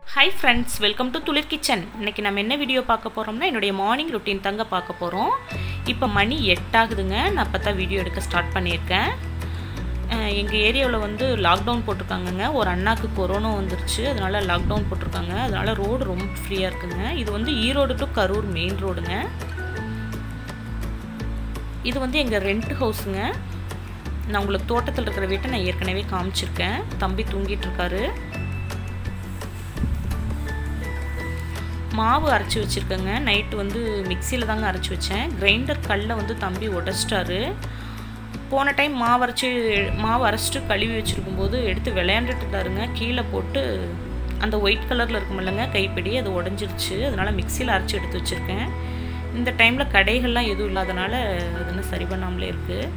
hi friends welcome to Thulir kitchen இன்றைக்கி நம்ம என்ன வீடியோ பார்க்க போகிறோம்னா என்னுடைய மார்னிங் ரொட்டீன் தாங்க பார்க்க போகிறோம் இப்போ மணி எட்டாகுதுங்க நான் அப்போ தான் வீடியோ எடுக்க ஸ்டார்ட் பண்ணியிருக்கேன் எங்கள் ஏரியாவில் வந்து லாக்டவுன் போட்டிருக்காங்கங்க ஒரு அண்ணாக்கு கொரோனா வந்துருச்சு அதனால் லாக்டவுன் போட்டிருக்காங்க அதனால் ரோடு ரொம்ப ஃப்ரீயாக இருக்குங்க இது வந்து ஈரோடு டு கரூர் மெயின் ரோடுங்க இது வந்து எங்கள் ரெண்ட் ஹவுஸுங்க நான் உங்களுக்கு தோட்டத்தில் இருக்கிற வீட்டை நான் ஏற்கனவே காமிச்சிருக்கேன் தம்பி தூங்கிட்டு இருக்காரு மாவு அரைச்சி வச்சுருக்கேங்க நைட்டு வந்து மிக்சியில் தாங்க அரைச்சி வச்சேன் கிரைண்டர் கல்லை வந்து தம்பி உடச்சிட்டாரு போன டைம் மாவு அரைச்சி மாவு அரைச்சிட்டு கழுவி வச்சுருக்கும்போது எடுத்து விளையாண்டுட்டு இருந்தாருங்க கீழே போட்டு அந்த ஒயிட் கலரில் இருக்கும் இல்லைங்க கைப்பிடி அது உடஞ்சிருச்சு அதனால் மிக்சியில் அரைச்சி எடுத்து வச்சுருக்கேன் இந்த டைமில் கடைகள்லாம் எதுவும் இல்லாதனால அது இன்னும் சரி பண்ணாமலே இருக்குது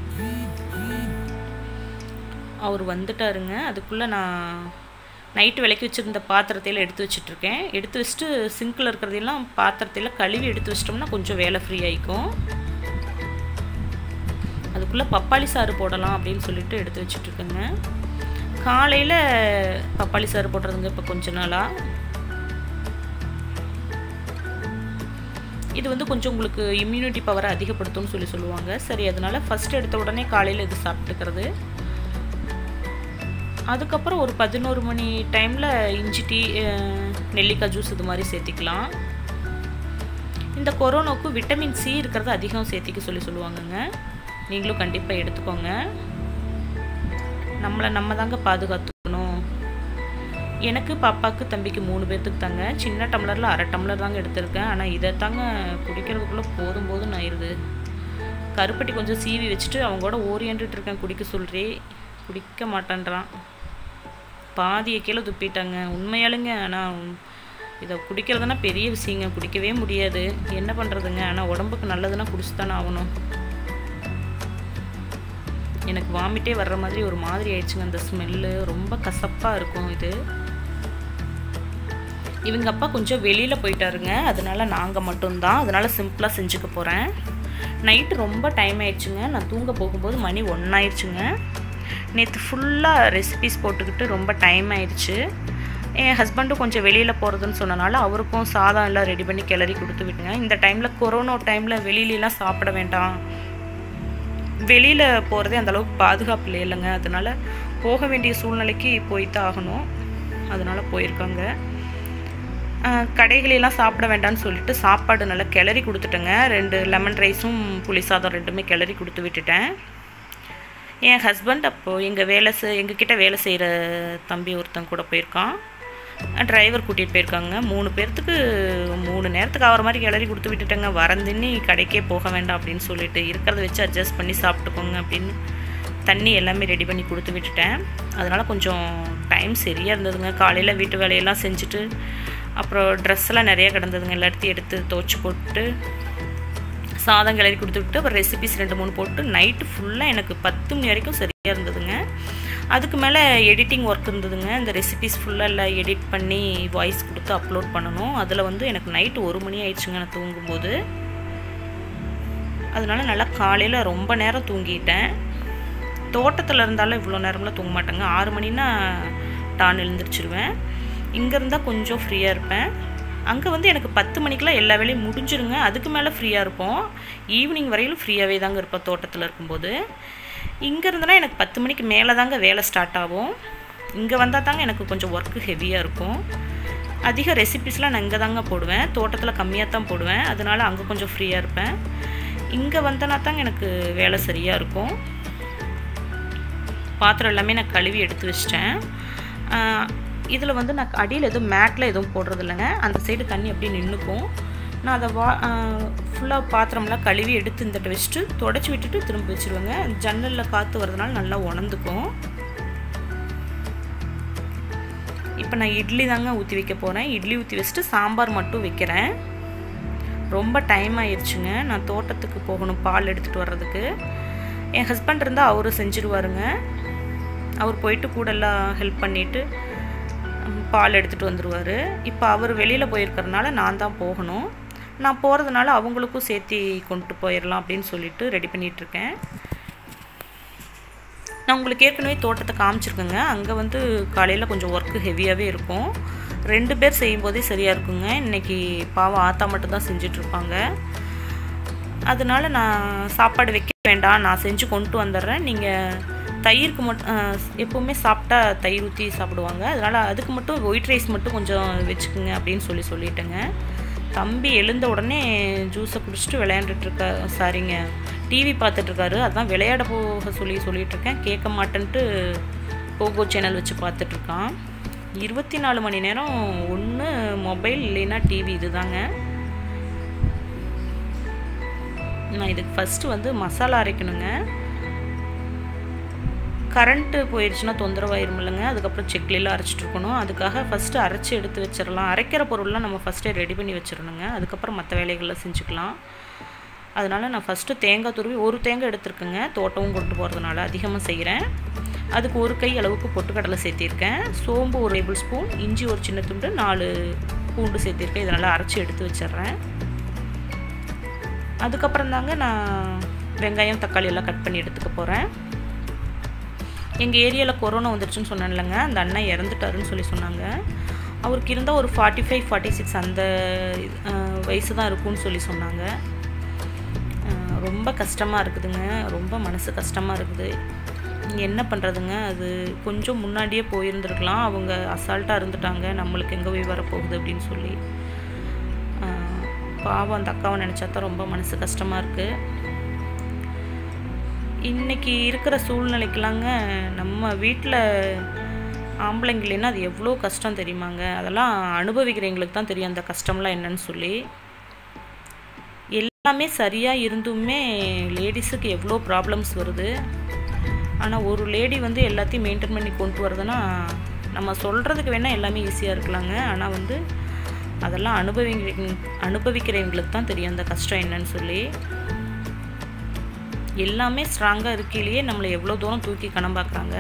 அவர் வந்துட்டாருங்க அதுக்குள்ளே நான் நைட்டு விளக்கி வச்சுருந்த பாத்திரத்தையில் எடுத்து வச்சுட்ருக்கேன் எடுத்து வச்சுட்டு சிங்கில் இருக்கிறதெல்லாம் பாத்திரத்தையில் கழுவி எடுத்து வச்சிட்டோம்னா கொஞ்சம் வேலை ஃப்ரீ ஆகிக்கும் அதுக்குள்ளே பப்பாளி சாறு போடலாம் அப்படின்னு சொல்லிட்டு எடுத்து வச்சுட்ருக்கேங்க காலையில் பப்பாளி சாறு போடுறதுங்க இப்போ கொஞ்ச நாளாக இது வந்து கொஞ்சம் உங்களுக்கு இம்யூனிட்டி பவரை அதிகப்படுத்தும்னு சொல்லி சொல்லுவாங்க சரி அதனால் ஃபஸ்ட் எடுத்த உடனே காலையில் இது சாப்பிட்டுக்கிறது அதுக்கப்புறம் ஒரு பதினோரு மணி டைமில் இஞ்சி டீ நெல்லிக்காய் ஜூஸ் இது மாதிரி சேர்த்திக்கலாம் இந்த கொரோனாவுக்கு விட்டமின் சி இருக்கிறத அதிகம் சேர்த்திக்க சொல்லி சொல்லுவாங்கங்க நீங்களும் கண்டிப்பாக எடுத்துக்கோங்க நம்மளை நம்ம தாங்க பாதுகாத்துக்கணும் எனக்கு பாப்பாவுக்கு தம்பிக்கு மூணு பேர்த்துக்கு தாங்க சின்ன டம்ளரில் அரை டம்ளர் தாங்க எடுத்திருக்கேன் ஆனால் இதை தாங்க குடிக்கிறதுக்குள்ளே போதும் போதும் ஆயிடுது கருப்பட்டி கொஞ்சம் சீவி வச்சுட்டு அவங்களோட ஓரியன்ட்டு இருக்கேன் குடிக்க சொல்கிறே குடிக்க மாட்டேன்றான் பாதியை கீழே துப்பிட்டாங்க உண்மையாலுங்க ஆனால் இதை குடிக்கிறதுனா பெரிய விஷயங்க குடிக்கவே முடியாது என்ன பண்ணுறதுங்க ஆனால் உடம்புக்கு நல்லதுன்னா குடிச்சு தானே ஆகணும் எனக்கு வாமிட்டே வர்ற மாதிரி ஒரு மாதிரி ஆயிடுச்சுங்க அந்த ஸ்மெல்லு ரொம்ப கசப்பாக இருக்கும் இது இவங்க அப்பா கொஞ்சம் வெளியில் போயிட்டாருங்க அதனால நாங்கள் மட்டும்தான் அதனால சிம்பிளாக செஞ்சுக்க போகிறேன் நைட்டு ரொம்ப டைம் ஆயிடுச்சுங்க நான் தூங்க போகும்போது மணி ஒன் ஆயிடுச்சுங்க நேற்று ஃபுல்லாக ரெசிபிஸ் போட்டுக்கிட்டு ரொம்ப டைம் ஆயிடுச்சு என் ஹஸ்பண்டும் கொஞ்சம் வெளியில் போகிறதுன்னு சொன்னனால அவருக்கும் சாதம் எல்லாம் ரெடி பண்ணி கிளறி கொடுத்து விட்டுங்க இந்த டைமில் கொரோனா டைமில் வெளியிலலாம் சாப்பிட வேண்டாம் வெளியில் போகிறதே அந்தளவுக்கு பாதுகாப்பு இல்லை இல்லைங்க அதனால் போக வேண்டிய சூழ்நிலைக்கு போய்த்தான் ஆகணும் அதனால் போயிருக்காங்க கடைகளெல்லாம் சாப்பிட வேண்டாம்னு சொல்லிட்டு சாப்பாடு நல்லா கிளறி கொடுத்துட்டேங்க ரெண்டு லெமன் ரைஸும் புளி சாதம் ரெண்டுமே கிளறி கொடுத்து விட்டுட்டேன் என் ஹஸ்பண்ட் அப்போது எங்கள் வேலை செய் எங்ககிட்ட வேலை செய்கிற தம்பி ஒருத்தன் கூட போயிருக்கான் டிரைவர் கூட்டிகிட்டு போயிருக்காங்க மூணு பேர்த்துக்கு மூணு நேரத்துக்கு ஆகிற மாதிரி கிளறி கொடுத்து விட்டுட்டேங்க வரந்தின்னு கடைக்கே போக வேண்டாம் அப்படின்னு சொல்லிட்டு இருக்கிறத வச்சு அட்ஜஸ்ட் பண்ணி சாப்பிட்டுக்கோங்க அப்படின்னு தண்ணி எல்லாமே ரெடி பண்ணி கொடுத்து விட்டுட்டேன் அதனால் கொஞ்சம் டைம் சரியாக இருந்ததுங்க காலையில் வீட்டு வேலையெல்லாம் செஞ்சுட்டு அப்புறம் ட்ரெஸ்ஸெல்லாம் நிறைய கிடந்ததுங்க எல்லாத்தையும் எடுத்து துவச்சி போட்டு சாதம் கிளறி கொடுத்துக்கிட்டு அப்புறம் ரெசிபிஸ் ரெண்டு மூணு போட்டு நைட்டு ஃபுல்லாக எனக்கு பத்து மணி வரைக்கும் சரியாக இருந்ததுங்க அதுக்கு மேலே எடிட்டிங் ஒர்க் இருந்ததுங்க இந்த ரெசிபிஸ் ஃபுல்லாக எல்லாம் எடிட் பண்ணி வாய்ஸ் கொடுத்து அப்லோட் பண்ணணும் அதில் வந்து எனக்கு நைட்டு ஒரு மணி ஆயிடுச்சுங்க நான் தூங்கும்போது அதனால நல்லா காலையில் ரொம்ப நேரம் தூங்கிட்டேன் தோட்டத்தில் இருந்தாலும் இவ்வளோ நேரம்லாம் தூங்க மாட்டேங்க ஆறு மணினா டான் எழுந்திரிச்சிருவேன் இங்கே இருந்தால் கொஞ்சம் ஃப்ரீயாக இருப்பேன் அங்கே வந்து எனக்கு பத்து மணிக்கெலாம் எல்லா வேலையும் முடிஞ்சிருங்க அதுக்கு மேலே ஃப்ரீயாக இருப்போம் ஈவினிங் வரையிலும் ஃப்ரீயாகவே தாங்க இருப்போம் தோட்டத்தில் இருக்கும்போது இங்கே இருந்தனா எனக்கு பத்து மணிக்கு மேலே தாங்க வேலை ஸ்டார்ட் ஆகும் இங்கே வந்தால் தாங்க எனக்கு கொஞ்சம் ஒர்க்கு ஹெவியாக இருக்கும் அதிக ரெசிபிஸ்லாம் நான் இங்கே தாங்க போடுவேன் தோட்டத்தில் கம்மியாக தான் போடுவேன் அதனால் அங்கே கொஞ்சம் ஃப்ரீயாக இருப்பேன் இங்கே வந்தனா தாங்க எனக்கு வேலை சரியாக இருக்கும் பாத்திரம் எல்லாமே நான் கழுவி எடுத்து வச்சிட்டேன் இதில் வந்து நான் அடியில் எதுவும் மேட்டில் எதுவும் போடுறது இல்லைங்க அந்த சைடு தண்ணி அப்படியே நின்றுக்கும் நான் அதை வா ஃபுல்லாக பாத்திரம்லாம் கழுவி எடுத்து இந்த வச்சுட்டு தொடச்சி விட்டுட்டு திரும்ப வச்சுருவேங்க ஜன்னலில் காற்று வரதுனால நல்லா உணர்ந்துக்கும் இப்போ நான் இட்லி தாங்க ஊற்றி வைக்க போகிறேன் இட்லி ஊற்றி வச்சுட்டு சாம்பார் மட்டும் வைக்கிறேன் ரொம்ப டைம் ஆயிடுச்சுங்க நான் தோட்டத்துக்கு போகணும் பால் எடுத்துகிட்டு வர்றதுக்கு என் ஹஸ்பண்ட் இருந்தால் அவரு செஞ்சுருவாருங்க அவர் போயிட்டு கூடெல்லாம் ஹெல்ப் பண்ணிவிட்டு பால் எடுத்துகிட்டு வந்துடுவார் இப்போ அவர் வெளியில் போயிருக்கிறதுனால நான் தான் போகணும் நான் போகிறதுனால அவங்களுக்கும் சேர்த்தி கொண்டு போயிடலாம் அப்படின்னு சொல்லிட்டு ரெடி பண்ணிகிட்ருக்கேன் நான் உங்களுக்கு ஏற்கனவே தோட்டத்தை காமிச்சிருக்கேங்க அங்கே வந்து காலையில் கொஞ்சம் ஒர்க்கு ஹெவியாகவே இருக்கும் ரெண்டு பேர் செய்யும்போதே சரியாக இருக்குங்க இன்றைக்கி பாவம் ஆத்தா மட்டும்தான் செஞ்சிட்ருப்பாங்க அதனால நான் சாப்பாடு வைக்க வேண்டாம் நான் செஞ்சு கொண்டு வந்துடுறேன் நீங்கள் தயிருக்கு மட்டும் எப்போவுமே சாப்பிட்டா தயிர் ஊற்றி சாப்பிடுவாங்க அதனால் அதுக்கு மட்டும் ஒயிட் ரைஸ் மட்டும் கொஞ்சம் வச்சுக்குங்க அப்படின்னு சொல்லி சொல்லிட்டேங்க தம்பி எழுந்த உடனே ஜூஸை குடிச்சிட்டு விளையாண்டுட்ருக்கா சாரிங்க டிவி பார்த்துட்ருக்காரு அதான் விளையாட போக சொல்லி சொல்லிகிட்ருக்கேன் கேட்க மாட்டேன்ட்டு போகோ சேனல் வச்சு பார்த்துட்ருக்கான் இருபத்தி நாலு மணி நேரம் ஒன்று மொபைல் இல்லைன்னா டிவி இதுதாங்க நான் இதுக்கு ஃபஸ்ட்டு வந்து மசாலா அரைக்கணுங்க கரண்ட்டு போயிடுச்சுன்னா தொந்தரவாயிரும் இல்லைங்க அதுக்கப்புறம் செக்லிலாம் அரைச்சிட்டு இருக்கணும் அதுக்காக ஃபஸ்ட்டு அரைச்சி எடுத்து வச்சிடலாம் அரைக்கிற பொருள்லாம் நம்ம ஃபஸ்ட்டே ரெடி பண்ணி வச்சிடணுங்க அதுக்கப்புறம் மற்ற வேலைகள்லாம் செஞ்சுக்கலாம் அதனால் நான் ஃபஸ்ட்டு தேங்காய் துருவி ஒரு தேங்காய் எடுத்துருக்கேங்க தோட்டமும் கொண்டு போகிறதுனால அதிகமாக செய்கிறேன் அதுக்கு ஒரு கை அளவுக்கு பொட்டுக்கடலை சேர்த்திருக்கேன் சோம்பு ஒரு டேபிள் ஸ்பூன் இஞ்சி ஒரு சின்ன துண்டு நாலு பூண்டு சேர்த்திருக்கேன் இதனால் அரைச்சி எடுத்து வச்சிட்றேன் அதுக்கப்புறம் தாங்க நான் வெங்காயம் தக்காளி எல்லாம் கட் பண்ணி எடுத்துக்க போகிறேன் எங்கள் ஏரியாவில் கொரோனா வந்துருச்சுன்னு சொன்னேன்லங்க அந்த அண்ணன் இறந்துட்டாருன்னு சொல்லி சொன்னாங்க அவருக்கு இருந்தால் ஒரு ஃபார்ட்டி ஃபைவ் ஃபார்ட்டி சிக்ஸ் அந்த வயசு தான் இருக்கும்னு சொல்லி சொன்னாங்க ரொம்ப கஷ்டமாக இருக்குதுங்க ரொம்ப மனசு கஷ்டமாக இருக்குது என்ன பண்ணுறதுங்க அது கொஞ்சம் முன்னாடியே போயிருந்துருக்கலாம் அவங்க அசால்ட்டாக இருந்துட்டாங்க நம்மளுக்கு எங்கே போய் வரப்போகுது அப்படின்னு சொல்லி பாவம் அந்த அக்காவை நினச்சா தான் ரொம்ப மனசு கஷ்டமாக இருக்குது இன்றைக்கி இருக்கிற சூழ்நிலைக்கெலாங்க நம்ம வீட்டில் ஆம்பளைங்க இல்லைன்னா அது எவ்வளோ கஷ்டம் தெரியுமாங்க அதெல்லாம் அனுபவிக்கிறவங்களுக்கு தான் தெரியும் அந்த கஷ்டம்லாம் என்னன்னு சொல்லி எல்லாமே சரியாக இருந்துமே லேடிஸுக்கு எவ்வளோ ப்ராப்ளம்ஸ் வருது ஆனால் ஒரு லேடி வந்து எல்லாத்தையும் மெயின்டைன் பண்ணி கொண்டு வரதுன்னா நம்ம சொல்கிறதுக்கு வேணால் எல்லாமே ஈஸியாக இருக்கலாங்க ஆனால் வந்து அதெல்லாம் அனுபவி அனுபவிக்கிறவங்களுக்கு தான் தெரியும் அந்த கஷ்டம் என்னன்னு சொல்லி எல்லாமே ஸ்ட்ராங்காக இருக்கையிலேயே நம்மளை எவ்வளோ தூரம் தூக்கி கணம் பார்க்குறாங்க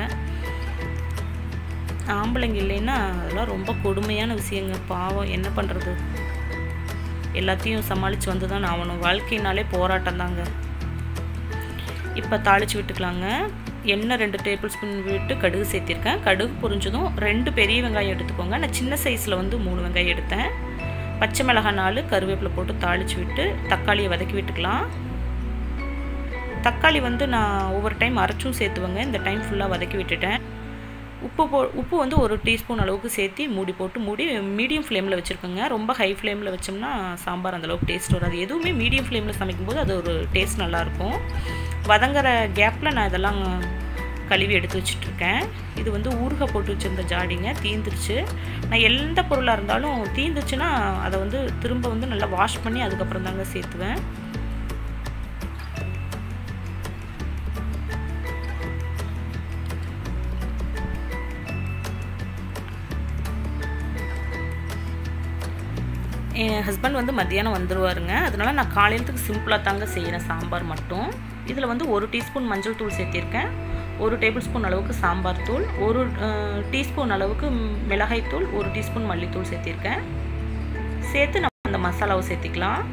ஆம்பளைங்க இல்லைன்னா அதெல்லாம் ரொம்ப கொடுமையான விஷயங்க பாவம் என்ன பண்ணுறது எல்லாத்தையும் சமாளித்து வந்து தான் ஆகணும் வாழ்க்கையினாலே போராட்டம் தாங்க இப்போ தாளித்து விட்டுக்கலாங்க எண்ணெய் ரெண்டு டேபிள் ஸ்பூன் விட்டு கடுகு சேர்த்திருக்கேன் கடுகு பொரிஞ்சதும் ரெண்டு பெரிய வெங்காயம் எடுத்துக்கோங்க நான் சின்ன சைஸில் வந்து மூணு வெங்காயம் எடுத்தேன் பச்சை மிளகாய் நாலு கருவேப்பிலை போட்டு தாளித்து விட்டு தக்காளியை வதக்கி விட்டுக்கலாம் தக்காளி வந்து நான் ஒவ்வொரு டைம் அரைச்சும் சேர்த்துவேங்க இந்த டைம் ஃபுல்லாக வதக்கி விட்டுட்டேன் உப்பு போ உப்பு வந்து ஒரு டீஸ்பூன் அளவுக்கு சேர்த்து மூடி போட்டு மூடி மீடியம் ஃப்ளேமில் வச்சுருக்கோங்க ரொம்ப ஹை ஃப்ளேமில் வச்சோம்னா சாம்பார் அந்தளவுக்கு டேஸ்ட் வராது எதுவுமே மீடியம் ஃப்ளேமில் சமைக்கும்போது அது ஒரு டேஸ்ட் நல்லாயிருக்கும் வதங்குற கேப்பில் நான் இதெல்லாம் கழுவி எடுத்து வச்சிட்ருக்கேன் இது வந்து ஊறுகாய் போட்டு வச்சுருந்த ஜாடிங்க தீந்துருச்சு நான் எந்த பொருளாக இருந்தாலும் தீந்துச்சுன்னா அதை வந்து திரும்ப வந்து நல்லா வாஷ் பண்ணி அதுக்கப்புறம் தாங்க சேர்த்துவேன் என் ஹஸ்பண்ட் வந்து மத்தியானம் வந்துடுவாருங்க அதனால் நான் காலையிலத்துக்கு சிம்பிளாக தாங்க செய்கிறேன் சாம்பார் மட்டும் இதில் வந்து ஒரு டீஸ்பூன் மஞ்சள் தூள் சேர்த்திருக்கேன் ஒரு டேபிள் ஸ்பூன் அளவுக்கு சாம்பார் தூள் ஒரு டீஸ்பூன் அளவுக்கு மிளகாய் தூள் ஒரு டீஸ்பூன் மல்லித்தூள் சேர்த்திருக்கேன் சேர்த்து நம்ம அந்த மசாலாவை சேர்த்திக்கலாம்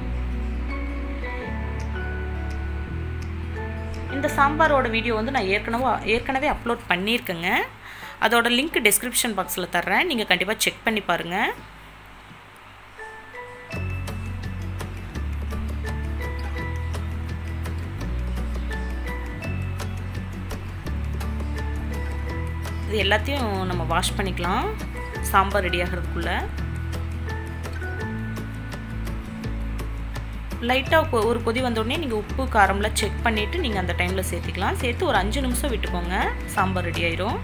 இந்த சாம்பாரோட வீடியோ வந்து நான் ஏற்கனவே ஏற்கனவே அப்லோட் பண்ணியிருக்கேங்க அதோட லிங்க் டிஸ்கிரிப்ஷன் பாக்ஸில் தர்றேன் நீங்கள் கண்டிப்பாக செக் பண்ணி பாருங்கள் இது எல்லாத்தையும் நம்ம வாஷ் பண்ணிக்கலாம் சாம்பார் ரெடி ஆகிறதுக்குள்ளே லைட்டாக ஒரு கொதி வந்தோடனே நீங்கள் உப்பு காரம்லாம் செக் பண்ணிவிட்டு நீங்கள் அந்த டைமில் சேர்த்திக்கலாம் சேர்த்து ஒரு அஞ்சு நிமிஷம் விட்டுக்கோங்க சாம்பார் ரெடி ஆயிரும்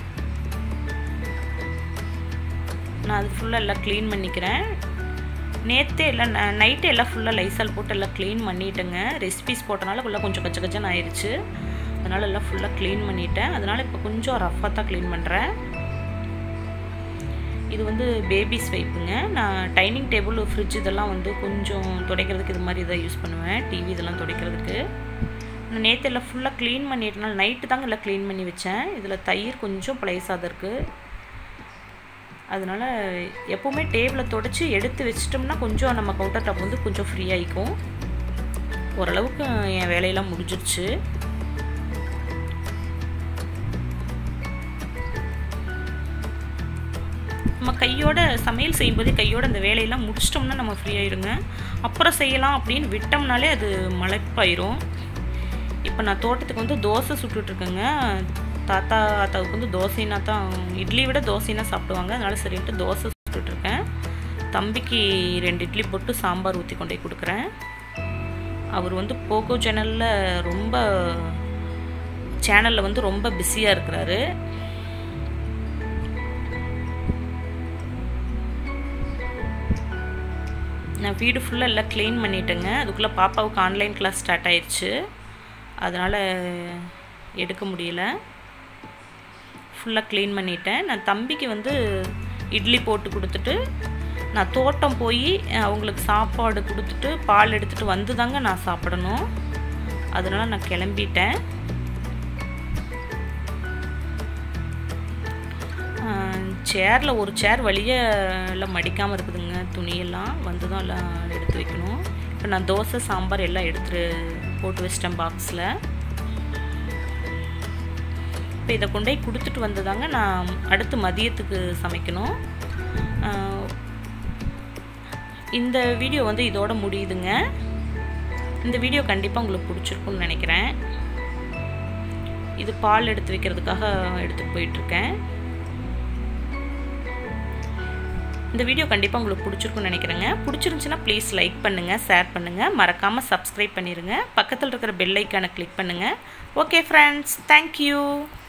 நான் அது ஃபுல்லாக எல்லாம் க்ளீன் பண்ணிக்கிறேன் நேற்றே எல்லாம் நைட்டே எல்லாம் ஃபுல்லாக லைசால் போட்டு எல்லாம் க்ளீன் பண்ணிட்டேங்க ரெசிபிஸ் போட்டனால ஃபுல்லாக கொஞ்சம் கச்ச கச்சன்னு ஆயிடுச்சு அதனால் எல்லாம் ஃபுல்லாக க்ளீன் பண்ணிட்டேன் அதனால் இப்போ கொஞ்சம் ரஃப்பாக தான் க்ளீன் பண்ணுறேன் இது வந்து பேபிஸ் வைப்புங்க நான் டைனிங் டேபிள் ஃப்ரிட்ஜ் இதெல்லாம் வந்து கொஞ்சம் துடைக்கிறதுக்கு இது மாதிரி இதை யூஸ் பண்ணுவேன் டிவி இதெல்லாம் துடைக்கிறதுக்கு நான் நேற்று எல்லாம் ஃபுல்லாக க்ளீன் பண்ணிட்டனால நைட்டு தாங்க எல்லாம் க்ளீன் பண்ணி வச்சேன் இதில் தயிர் கொஞ்சம் பழையசாக இருக்குது அதனால் எப்போவுமே டேபிளை தொடச்சி எடுத்து வச்சிட்டோம்னா கொஞ்சம் நம்ம கவுண்டர் டாப் வந்து கொஞ்சம் ஃப்ரீ ஆகிக்கும் ஓரளவுக்கு என் வேலையெல்லாம் முடிஞ்சிருச்சு நம்ம கையோட சமையல் செய்யும்போதே கையோட அந்த வேலையெல்லாம் முடிச்சிட்டோம்னா நம்ம ஃப்ரீ ஆயிருங்க அப்புறம் செய்யலாம் அப்படின்னு விட்டோம்னாலே அது மலைப்பாயிரும் இப்போ நான் தோட்டத்துக்கு வந்து தோசை சுட்டுட்ருக்கேங்க தாத்தா தாத்தாவுக்கு வந்து தோசைனா தான் இட்லி விட தோசைனா சாப்பிடுவாங்க அதனால சரின்ட்டு தோசை சுட்டுட்ருக்கேன் தம்பிக்கு ரெண்டு இட்லி போட்டு சாம்பார் ஊற்றி கொண்டு போய் கொடுக்குறேன் அவர் வந்து போகோ சேனலில் ரொம்ப சேனலில் வந்து ரொம்ப பிஸியாக இருக்கிறாரு நான் வீடு ஃபுல்லாக எல்லாம் க்ளீன் பண்ணிட்டேங்க அதுக்குள்ளே பாப்பாவுக்கு ஆன்லைன் கிளாஸ் ஸ்டார்ட் ஆயிடுச்சு அதனால் எடுக்க முடியல ஃபுல்லாக க்ளீன் பண்ணிட்டேன் நான் தம்பிக்கு வந்து இட்லி போட்டு கொடுத்துட்டு நான் தோட்டம் போய் அவங்களுக்கு சாப்பாடு கொடுத்துட்டு பால் எடுத்துகிட்டு வந்து தாங்க நான் சாப்பிடணும் அதனால் நான் கிளம்பிட்டேன் சேரில் ஒரு சேர் வழியே எல்லாம் மடிக்காமல் இருக்குதுங்க துணியெல்லாம் வந்து தான் எல்லாம் எடுத்து வைக்கணும் இப்போ நான் தோசை சாம்பார் எல்லாம் எடுத்துட்டு போட்டு வச்சிட்டேன் பாக்ஸில் இப்போ இதை கொண்டு போய் கொடுத்துட்டு வந்ததாங்க நான் அடுத்து மதியத்துக்கு சமைக்கணும் இந்த வீடியோ வந்து இதோட முடியுதுங்க இந்த வீடியோ கண்டிப்பாக உங்களுக்கு பிடிச்சிருக்குன்னு நினைக்கிறேன் இது பால் எடுத்து வைக்கிறதுக்காக எடுத்துகிட்டு போயிட்டுருக்கேன் இந்த வீடியோ கண்டிப்பாக உங்களுக்கு பிடிச்சிருக்குன்னு நினைக்கிறேங்க பிடிச்சிருந்துச்சுன்னா ப்ளீஸ் லைக் பண்ணுங்கள் ஷேர் பண்ணுங்கள் மறக்காமல் சப்ஸ்கிரைப் பண்ணிடுங்க பக்கத்தில் இருக்கிற பெல் ஐக்கானை கிளிக் பண்ணுங்கள் ஓகே ஃப்ரெண்ட்ஸ் தேங்க்யூ